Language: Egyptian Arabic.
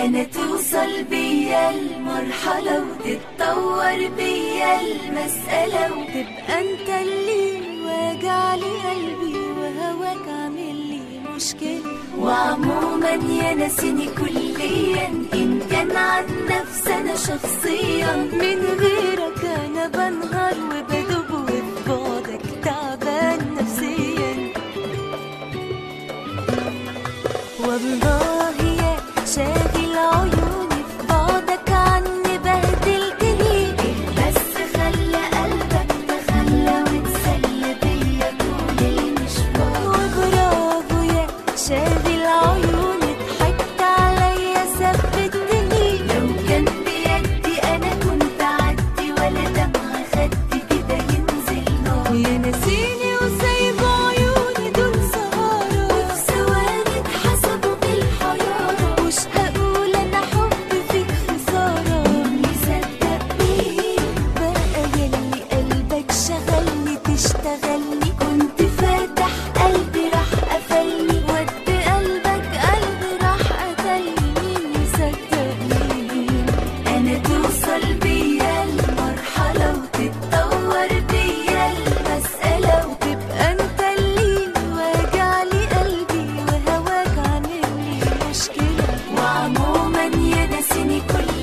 انا توصل بيا المرحلة وتتطور بيا المسألة وتبقى انت اللي واجع لي قلبي وهواك عامل لي مشكلة وعموما يا ناسيني كليا ان كان عن نفسي انا شخصيا من غيرك انا بنهار وبدوب وفي بعدك تعبان نفسيا والله يا شاغل عيوني في بعدك عني بهدلتني بس خلى قلبك تخلى وتسلى بيا طول المشوار وبرافو يا شاغل عيوني ضحكت عليا ثبتني لو كان بيدي انا كنت اعدي ولا دمعة خدي كده ينزل نار يا ناسيني وسايب عيوني دول سهارة وفي ثواني اتحسبوا بالحيارة مش هقول انا حب فيك خسارة مين يصدق مين بقى يلي قلبك شغلني تشتغلني كنت فاتح قلبي راح قفلني ود قلبك قلبي راح قتلني مين يصدق مين انا توصل بيا المرحلة وتتطور بيا المسألة وتبقى انت اللي واجع لي قلبي وهواك عامل لي مشكلة وعموما يا ناسيني كل